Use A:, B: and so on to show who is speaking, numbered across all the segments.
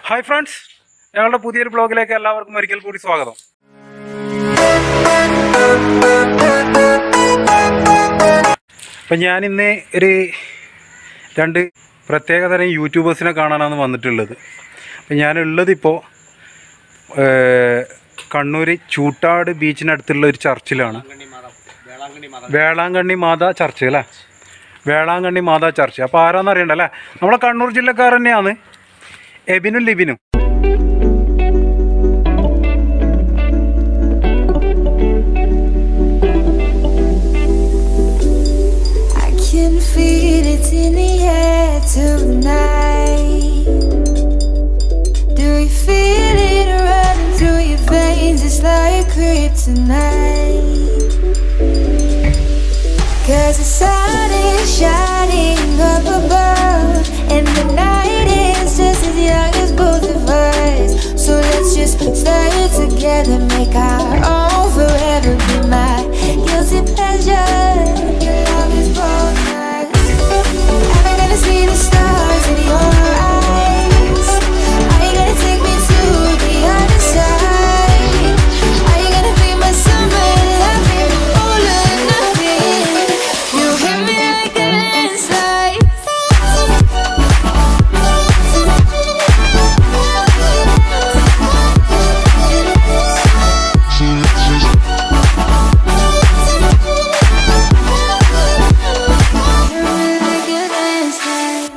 A: Hi friends ഞങ്ങളുടെ പുതിയൊരു ബ്ലോഗിലേക്ക് എല്ലാവർക്കും ഒരിക്കൽ കൂടി സ്വാഗതം അപ്പം ഞാൻ ഇന്ന് ഒരു രണ്ട് പ്രത്യേകതരം യൂട്യൂബേഴ്സിനെ കാണാനാണ് വന്നിട്ടുള്ളത് അപ്പം ഞാനുള്ളത് ഇപ്പോൾ കണ്ണൂർ ചൂട്ടാട് ബീച്ചിനടുത്തുള്ള ഒരു ചർച്ചിലാണ് വേളാങ്കണ്ണി മാതാ ചർച്ച് അല്ലേ വേളാങ്കണ്ണി മാതാ ചർച്ച് അപ്പോൾ ആരാന്ന് അറിയണ്ട അല്ലേ നമ്മളെ കണ്ണൂർ ജില്ലക്കാർ തന്നെയാണ് എബിനും ലിബിനും
B: I can feel it in the air tonight. Do you feel it running through your veins? It's like kryptonite. Cause the sun is shining up above, and the night is just as young as both of us. So let's just stay together, make our own forever. Be my guilty pleasure. Your love is bogus. Am I gonna see the stars in your eyes? Are you gonna take me to the other side? Are you gonna be my summer loving all or nothing? You hit me like a landslide. Hit me like a landslide.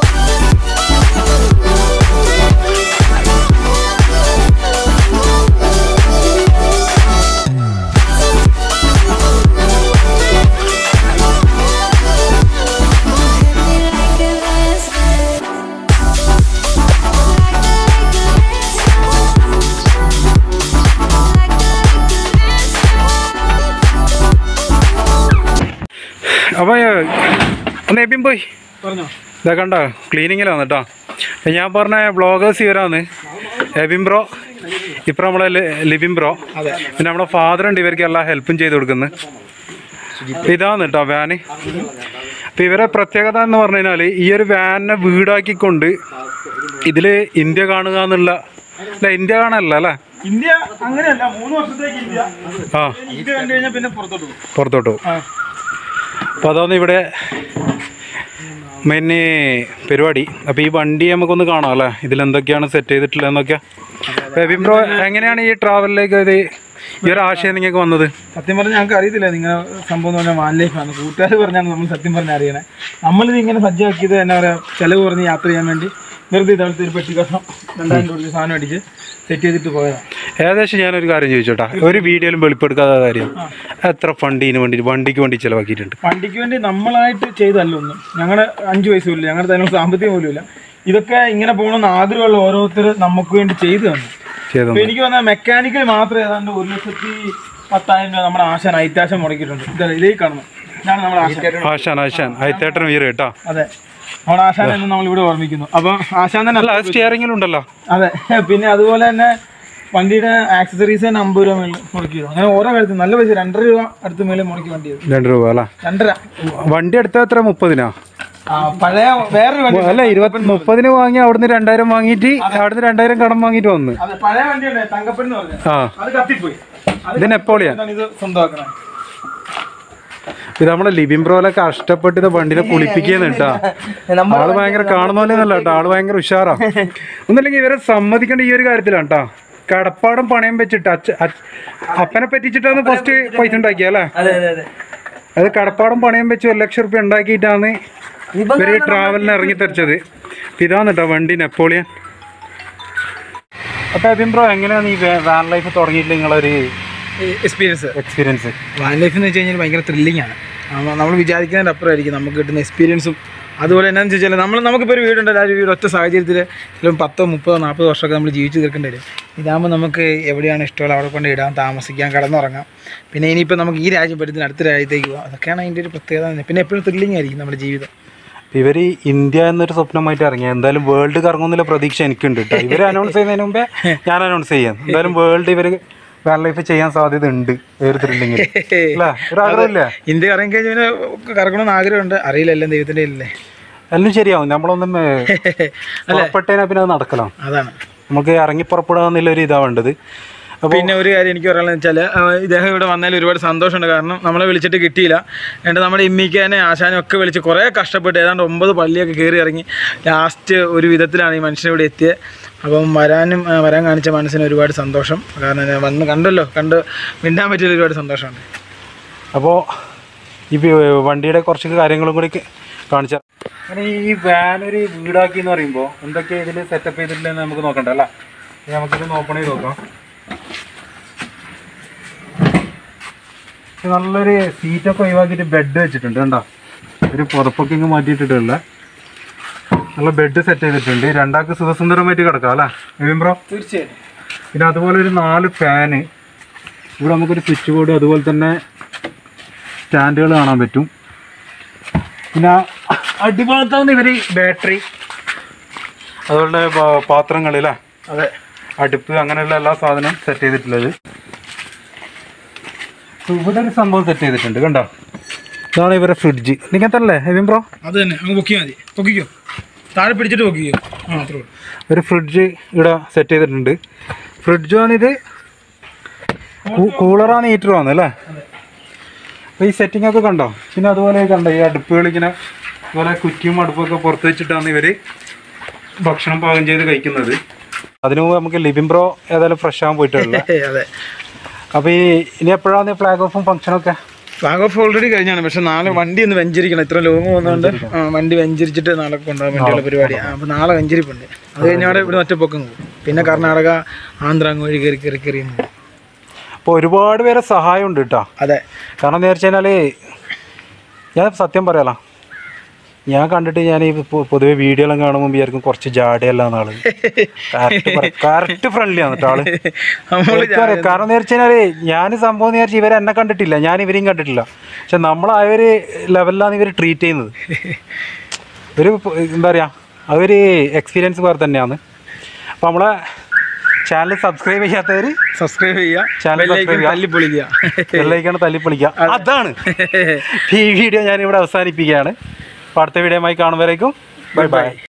B: Hit me like a landslide.
A: അപ്പോൾ ഒന്ന് എബിൻ പോയി
C: പറഞ്ഞോ
A: ഇതാ കണ്ട ക്ലീനിങ്ങിലാണ് കേട്ടോ അപ്പൊ ഞാൻ പറഞ്ഞ ബ്ലോഗേഴ്സ് ഇവരാണ് എബിൻ ബ്രോ ഇപ്പം നമ്മളെ ലി- ലിബിൻ ബ്രോ
C: അതെ
A: പിന്നെ നമ്മുടെ ഫാദർ ഉണ്ട് ഇവർക്ക് എല്ലാ ഹെൽപ്പും ചെയ്ത് കൊടുക്കുന്നത് ഇതാണ് കേട്ടോ വാന് അപ്പം ഇവരെ പ്രത്യേകത എന്ന് പറഞ്ഞു കഴിഞ്ഞാൽ ഈ ഒരു വാനിനെ വീടാക്കിക്കൊണ്ട് ഇതിൽ ഇന്ത്യ കാണുക എന്നുള്ള അല്ല ഇന്ത്യ കാണല്ല അല്ലേ
C: ഇന്ത്യ അങ്ങനെയല്ല മൂന്ന് വർഷത്തേക്ക് ഇന്ത്യ
A: ആ
C: ഇന്ത്യ കണ്ടു കഴിഞ്ഞാൽ പിന്നെ പുറത്തോട്ട് പോകും
A: പുറത്തോട്ട് പോകും
C: ആ
A: അപ്പോൾ അതാണ് ഇവിടെ മെയിൻ പരിപാടി അപ്പോൾ ഈ വണ്ടി നമുക്കൊന്ന് കാണാം അല്ലേ ഇതിലെന്തൊക്കെയാണ് സെറ്റ് ചെയ്തിട്ടുള്ളതെന്നൊക്കെ അപ്പോൾ എബിൻ ബ്രോ എങ്ങനെയാണ് ഈ ട്രാവലിലേക്ക് ഇത് ഈ ഒരു ആശയം നിങ്ങൾക്ക് വന്നത്
C: സത്യം പറഞ്ഞാൽ ഞങ്ങൾക്ക് അറിയത്തില്ല നിങ്ങനെ സംഭവം എന്ന് പറഞ്ഞാൽ വാൻ ലൈഫാണ് കൂട്ടുകാർ പറഞ്ഞാണ് നമ്മൾ സത്യം പറഞ്ഞാൽ അറിയണേ നമ്മളിത് ഇങ്ങനെ സജ്ജമാക്കിയത് എന്നാ പറയുക ചിലവ് പറഞ്ഞ് യാത്ര ചെയ്യാൻ വേണ്ടി വെറുതെ ഇതളത്ത് ഒരു പെട്ടി കഷ്ണം രണ്ടായിരം രൂപ കൊടുത്ത് സാധനം അടിച്ച് സെറ്റ് ചെയ്തിട്ട് പോയതാണ്
A: ഏകദേശം ഞാനൊരു കാര്യം ചോദിച്ചോട്ടാ ഒരു വീഡിയോയിലും വെളിപ്പെടുക്കാത്ത കാര്യം എത്ര ഫണ്ട് ഇതിന് വേണ്ടി വണ്ടിക്ക് വേണ്ടി ചിലവാക്കിയിട്ടുണ്ട്
C: വണ്ടിക്ക് വേണ്ടി നമ്മളായിട്ട് ചെയ്തല്ല ഒന്നും ഞങ്ങളുടെ അഞ്ച് പൈസ പോലും ഞങ്ങളുടെ അതിനുള്ള സാമ്പത്തികം പോലും ഇല്ല ഇതൊക്കെ ഇങ്ങനെ പോകണമെന്ന് ആഗ്രഹമുള്ള ഓരോരുത്തർ നമുക്ക് വേണ്ടി ചെയ്തു തന്നു
A: ചെയ്തു
C: അപ്പൊ എനിക്ക് വന്ന മെക്കാനിക്കൽ മാത്രം ഏതാണ്ട് ഒരു ലക്ഷത്തി പത്തായിരം രൂപ നമ്മുടെ ആശാൻ ഐറ്റാശം മുടക്കിയിട്ടുണ്ട് ഇതല്ല ഇതേ കാണുന്നു ഇതാണ് നമ്മുടെ ആശാൻ
A: ആശാൻ ആശാൻ അയത്തേട്ടൻ വീര് കേട്ടോ
C: അതെ നമ്മുടെ ആശാൻ എന്ന് നമ്മൾ ഇവിടെ ഓർമ്മിക്കുന്നു അപ്പൊ ആശാൻ തന്നെ
A: അല്ല സ്റ്റിയറിങ്ങിലുണ്ടല്ലോ
C: അതെ പിന്നെ അതുപോലെ തന്നെ വണ്ടിയുടെ ആക്സസറീസ് തന്നെ അമ്പത് രൂപ മേളിൽ മുടക്കി അങ്ങനെ ഓരോ കാര്യത്തിൽ നല്ല പൈസ രണ്ടര രൂപ അടുത്ത് മേളിൽ മുടക്കി വണ്ടി ചെയ്തു
A: രണ്ട് രൂപ അല്ല
C: രണ്ടര
A: വണ്ടി എടുത്ത എത്ര മുപ്പതിനാ
C: ആ പഴയ വേറൊരു വണ്ടി
A: അല്ല ഇരുപത്തി മുപ്പതിന് വാങ്ങി അവിടുന്ന് രണ്ടായിരം വാങ്ങിയിട്ട് അവിടുന്ന് രണ്ടായിരം കടം വാങ്ങിയിട്ട് വന്ന്
C: അതെ പഴയ വണ്ടിയുണ്ട് തങ്കപ്പെന്ന് പറഞ്ഞത്
A: ആ
C: അത് കത്തിപ്പോയി അത്
A: ഇത് നെപ്പോളിയൻ
C: ഇതാണ് ഇത് സ്വന്തമാക്കണേ
A: ഇത് നമ്മളെ ലിബിൻ ബ്രോലെ കഷ്ടപ്പെട്ട് ഇത് വണ്ടിനെ കുളിപ്പിക്കുന്നു കേട്ടാ ആള് ഭയങ്കര കാണുന്ന പോലെ ഒന്നല്ല കേട്ടോ ആള് ഭയങ്കര ഉഷാറാ ഒന്നല്ലെങ്കിൽ ഇവരെ സമ്മതിക്കേണ്ട ഈ ഒരു കാര്യത്തിലാണ് കേട്ടാ കടപ്പാടം പണയം വെച്ചിട്ട് അച്ഛ അച്ഛ- അപ്പനെ പറ്റിച്ചിട്ടാണ് ഫസ്റ്റ് പൈസ ഉണ്ടാക്കിയല്ലേ
D: അതെ അതെ അതെ
A: അത് കടപ്പാടം പണയം വെച്ച് ഒരു ലക്ഷം റുപ്യ ഉണ്ടാക്കിയിട്ടാണ് ഇവര് ട്രാവലിന് ഇറങ്ങി തെറിച്ചത് ഇതാണ് കേട്ടോ വണ്ടി നെപ്പോളിയൻ അപ്പൊ അബിൻ ബ്രോ എങ്ങനെയാണ് ഈ വാൻ ലൈഫ് തുടങ്ങിയിട്ട് നിങ്ങളൊരു
C: എക്സ്പീരിയൻസ്
A: എക്സ്പീരിയൻസ്
C: വാൻ ലൈഫ് എന്ന് വെച്ച് കഴിഞ്ഞാൽ ഭയങ്കര ത്രില്ലിംഗ് ആണ് നമ്മ- നമ്മൾ വിചാരിക്കുന്നതിൻ്റെ അപ്പുറമായിരിക്കും നമുക്ക് കിട്ടുന്ന എക്സ്പീരിയൻസും അതുപോലെ എന്നാന്ന് വെച്ചാൽ നമ്മൾ നമുക്കിപ്പോൾ ഒരു വീടുണ്ടല്ലോ ആ ഒരു വീട് ഒറ്റ സാഹചര്യത്തിൽ ചിലപ്പോൾ പത്തോ മുപ്പതോ നാൽപ്പതോ വർഷമൊക്കെ നമ്മൾ ജീവിച്ച് തീർക്കേണ്ടി വരും ഇതാകുമ്പോൾ നമുക്ക് എവിടെയാണ് ഇഷ്ടമുള്ള അവിടെ കൊണ്ട് ഇടാം താമസിക്കാം കിടന്നുറങ്ങാം പിന്നെ ഇനിയിപ്പോൾ നമുക്ക് ഈ രാജ്യം പറ്റുന്ന അടുത്ത രാജ്യത്തേക്ക് പോകാം അതൊക്കെയാണ് അതിൻ്റെ ഒരു പ്രത്യേകത തന്നെ. പിന്നെ എപ്പോഴും ത്രില്ലിംഗ് ആയിരിക്കും നമ്മുടെ ജീവിതം
A: ഇവര് ഇന്ത്യ എന്നൊരു സ്വപ്നമായിട്ട് ഇറങ്ങി എന്തായാലും വേൾഡ് കറങ്ങുന്നുള്ള പ്രതീക്ഷ എനിക്കുണ്ട് കേട്ടോ ഇവര് അനൗൺസ് ചെയ്യുന്നതിന് മുമ്പേ ഞാൻ അനൗൺസ് ചെയ്യാം എന്തായാലും വേൾഡ് ഇവര് വാൻ ലൈഫ് ചെയ്യാൻ സാധ്യത ഉണ്ട് ഒരു ത്രില്ലിങ്ങിൽ അല്ല ഒരു ആഗ്രഹമില്ല
C: ഇന്ത്യ ഇറങ്ങി കഴിഞ്ഞാൽ കറങ്ങണമെന്ന് ആഗ്രഹമുണ്ട് അറിയില്ല എല്ലാം ദൈവത്തിൻ്റെ ഇല്ലേ
A: എല്ലാം ശരിയാവും നമ്മളൊന്നും പുറപ്പെട്ടതിനാ പിന്നെ അത് നടക്കണം
C: അതാണ്
A: നമുക്ക് ഇറങ്ങി പുറപ്പെടുക എന്നുള്ള ഒരു ഇതാ വേണ്ടത് അപ്പോൾ
C: പിന്നെ ഒരു കാര്യം എനിക്ക് പറയാനുള്ളത് വെച്ചാൽ ഇദ്ദേഹം ഇവിടെ വന്നതിൽ ഒരുപാട് സന്തോഷമുണ്ട് കാരണം നമ്മളെ വിളിച്ചിട്ട് കിട്ടിയില്ല എന്നിട്ട് നമ്മുടെ ഇമ്മിക്കാനെ ആശാനും ഒക്കെ വിളിച്ച് കുറേ കഷ്ടപ്പെട്ട് ഏതാണ്ട് ഒമ്പത് പള്ളിയൊക്കെ കയറി ഇറങ്ങി ലാസ്റ്റ് ഒരു വിധത്തിലാണ് ഈ മനുഷ്യൻ ഇവിടെ എത്തിയത് അപ്പം വരാനും ആ, വരാൻ കാണിച്ച മനസ്സിന് ഒരുപാട് സന്തോഷം കാരണം ഞാൻ വന്ന് കണ്ടല്ലോ കണ്ട് മിണ്ടാൻ പറ്റിയതിൽ ഒരുപാട് സന്തോഷമുണ്ട്
A: അപ്പോൾ ഈ വി- വണ്ടിയുടെ കുറച്ച് കാര്യങ്ങളും കൂടി കാണിച്ച അങ്ങനെ ഈ വാൻ ഒരു വീടാക്കി എന്ന് പറയുമ്പോൾ എന്തൊക്കെ ഇതിൽ സെറ്റപ്പ് ചെയ്തിട്ടില്ലെന്ന് നമുക്ക് നോക്കണ്ട അല്ല ഇനി നമുക്കിത് നോക്കണേ നോക്കാം ഇത് നല്ലൊരു സീറ്റൊക്കെ ഒഴിവാക്കിയിട്ട് ബെഡ് വെച്ചിട്ടുണ്ട് കണ്ടോ ഒരു പുറപ്പൊക്കെ ഇങ്ങ് മാറ്റിയിട്ടിട്ടുള്ള നല്ല ബെഡ് സെറ്റ് ചെയ്തിട്ടുണ്ട് രണ്ടാൾക്ക് സുഖസുന്ദരമായിട്ട് കിടക്കാം അല്ലേ എവിൻ ബ്രോ
C: തീർച്ചയായും
A: പിന്നെ അതുപോലെ ഒരു നാല് ഫാന് ഇവിടെ നമുക്കൊരു സ്വിച്ച് ബോർഡ് അതുപോലെ തന്നെ സ്റ്റാൻഡുകൾ കാണാൻ പറ്റും പിന്നെ അടിഭാഗത്താവുന്ന ഇവർ ബാറ്ററി അതുപോലെ പാ- പാത്രങ്ങളില്ലേ
C: അതെ
A: അടുപ്പ് അങ്ങനെയുള്ള എല്ലാ സാധനവും സെറ്റ് ചെയ്തിട്ടുള്ളത് So, ഇവിടെ ഒരു സംഭവം സെറ്റ് ചെയ്തിട്ടുണ്ട് കണ്ടോ ഇതാണ് ഇവരെ ഫ്രിഡ്ജ് ഇങ്ങനത്തെ അല്ലേ എവിൻ ബ്രോ
C: അത് തന്നെ അങ്ങ് പൊക്കിയാൽ മതി പൊക്കിക്കോ താഴെ പിടിച്ചിട്ട് പൊക്കിക്കോ ആ അത്രേ ഉള്ളൂ
A: ഒരു ഫ്രിഡ്ജ് ഇവിടെ സെറ്റ് ചെയ്തിട്ടുണ്ട് ഫ്രിഡ്ജാണിത് കൂളറാണ് ഹീറ്ററുമാണ് അല്ലേ അപ്പോൾ ഈ സെറ്റിംഗ് ഒക്കെ കണ്ടോ പിന്നെ അതുപോലെ കണ്ടോ ഈ അടുപ്പുകൾ ഇങ്ങനെ ഇതുപോലെ കുറ്റിയും അടുപ്പൊക്കെ പുറത്ത് വെച്ചിട്ടാണ് ഇവർ ഭക്ഷണം പാകം ചെയ്ത് കഴിക്കുന്നത് അതിനു മുമ്പ് നമുക്ക് ലിബിൻ ബ്രോ ഏതായാലും ഫ്രഷ് ആകാൻ പോയിട്ടുള്ള
C: അതെ
A: അപ്പോൾ ഈ ഇനി എപ്പോഴാണ് ഫ്ലാഗ് ഓഫും ഫംഗ്ഷനൊക്കെ
C: ഫ്ലാഗ് ഓഫ് ഓൾറെഡി കഴിഞ്ഞാണ് പക്ഷെ നാളെ വണ്ടി ഒന്ന് വെഞ്ചരിക്കണം ഇത്ര ലോങ് പോകുന്നതുകൊണ്ട് ആ, വണ്ടി വെഞ്ചരിച്ചിട്ട് നാളെ കൊണ്ടുപോകാൻ വേണ്ടിയുള്ള പരിപാടി അപ്പോൾ നാളെ വെഞ്ചരിപ്പുണ്ട് അത് കഴിഞ്ഞാൽ ഇവിടെ ഒറ്റപ്പൊക്കം പോകും പിന്നെ കർണാടക ആന്ധ്ര അങ്ങ് വഴി കയറി കയറി കയറി അങ്ങ് പോകും.
A: അപ്പോൾ ഒരുപാട് പേരെ സഹായം ഉണ്ട് കേട്ടോ
C: അതെ
A: കാരണം എന്താ വെച്ച് കഴിഞ്ഞാൽ ഞാൻ സത്യം പറയാലോ ഞാൻ കണ്ടിട്ട് ഞാൻ ഈ പൊ- പൊതുവെ വീഡിയോ എല്ലാം കാണുമ്പോൾ വിചാരിക്കും കുറച്ച് ജാടയല്ല ആള് കറക്റ്റ് ഫ്രണ്ട്ലി ആണ് കേട്ടോ ആള്
C: നമ്മൾ
A: എനിക്കറിയാം. കാരണം എന്താ വെച്ച് കഴിഞ്ഞാല് ഞാൻ സംഭവം വിചാരിച്ചു ഇവരെ എന്നെ കണ്ടിട്ടില്ല ഞാൻ ഇവരെയും കണ്ടിട്ടില്ല പക്ഷെ നമ്മൾ ആ ഒരു ലെവലിലാണ് ഇവർ ട്രീറ്റ് ചെയ്യുന്നത് ഒരു പ- എന്താ പറയുക അതൊരു എക്സ്പീരിയൻസ് വേറെ തന്നെയാണ് അപ്പോൾ നമ്മളെ ചാനൽ സബ്സ്ക്രൈബ് ചെയ്യാത്തവർ
C: സബ്സ്ക്രൈബ് ചെയ്യുക
A: Channel
C: ബെല്ലൈക്കൺ
A: subscribe ചെയ്യുക.
C: തല്ലി പൊളിക്കുക
A: വെള്ളയിക്കാണ് തല്ലിപ്പൊളിക്കുക അതാണ് ഈ വീഡിയോ ഞാൻ ഇവിടെ അവസാനിപ്പിക്കുകയാണ് അപ്പോൾ അടുത്ത വീഡിയോയുമായി കാണുമ്പോഴേക്കും ബൈ ബൈ